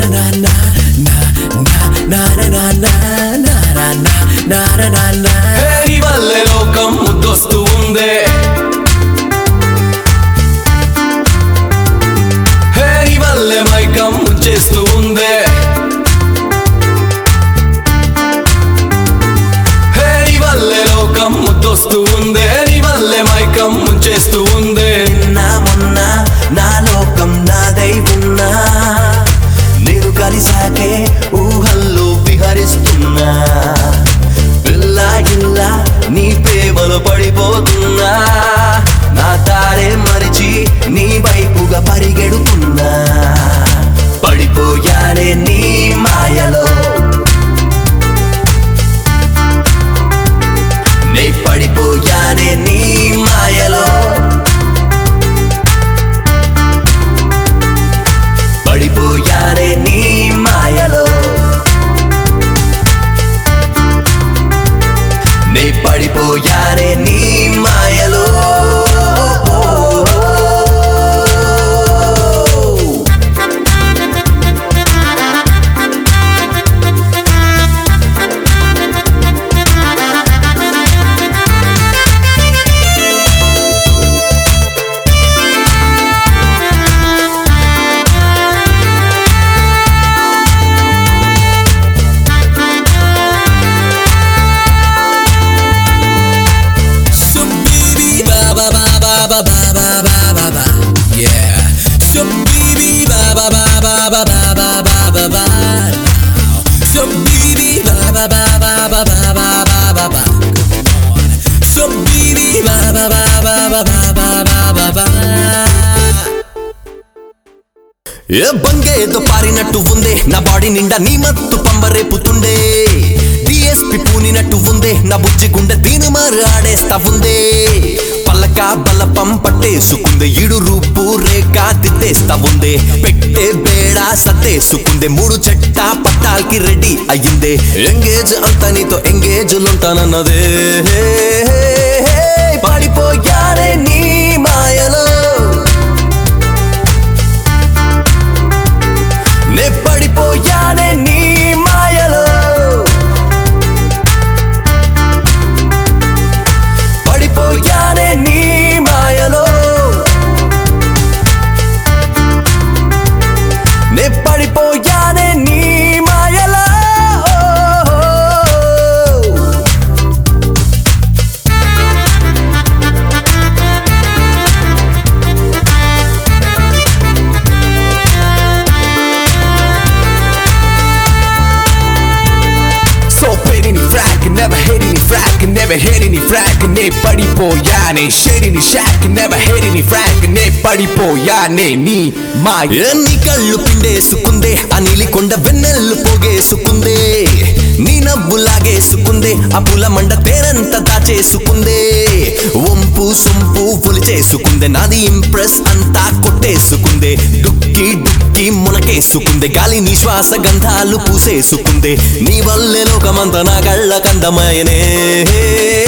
హే, నీ వల్లే లోకం ముద్దొస్తూ ఉందే హే, నీ వల్లే మైకం ముచ్చేస్తూ ఉందే హే, నీ వల్లే లోకం ముద్దొస్తూ ఉందే నీ వల్లే మైకం ముంచేస్తూ ఉందే నిన్న మొన్న నా లోకం నాదై ఉన్నా నేను కలిసాకే ఊహల్లో విహరిస్తున్నా పిల్ల ఇల్ల నీ ప్రేమలో పడిపోతున్నా నా తారే మరిచి నీ వైపుగా పరిగెడుతున్నా పడిపోయానే నీ మాయలో నే పడిపోయానే నీ మాయలో పడిపోయానే నీ మాయలో నే పడిపోయానే నీ మాయలో So baby, ba ba ba ba ba ba ba ba ba ba. Yeah. So baby, ba ba ba ba ba ba ba ba ba ba. Now. So baby, ba ba ba ba ba ba ba ba ba ba. Come on. So baby, ba ba ba ba ba ba ba ba ba ba. ఏ బంగేదో పారినట్టు ఉందే నా body నిండా నీ మత్తు పంబరేపుతుండే DSP పూనినట్టు ఉందే నా బుజ్జి గుండె దీని మారు ఆడేస్తా ఉందే పల్లక బలపం పట్టేసుకుందే ఇడు రూపు రేఖ దిద్దేస్తా ఉందే పెట్టే బేడ సత్తేసుకుందే మూడు చెట్ట పట్టాల్కి రెడీ అయ్యిందే ఎంగేజ్ అంతా నీతో ఎంగేజ్ ఉంటానన్నదే పడిపోయారే నీ మాయలో నే పడిపోయానే నీ మాయలో పడిపోయానే నీ మాయలో నే పడిపోయానే నీ మాయలో So paid any frack, never hate any frack, never hate any frack, నే పడిపోయానే shade any shack, never hate any frack, నే పడిపోయానే నీ మా ఎన్ని కళ్ళు పిండేసుకుందే ఆ నీలికొండ వెన్నెల్లు పోగేసుకుందే నీ నవ్వు లాగేసుకుందే ఆ పూల మండ తేనంత దాచేసుకుందే వంపు సొంపు చేసుకుందే నాది ఇంప్రెస్ అంతా కొట్టేసుకుందే డుక్కి డుక్కి మునకేసుకుందే గాలి నీ శ్వాస గంధాలు పూసేసుకుందే నీ వల్లే లోకమంతా నా కళ్ళ కందమయనే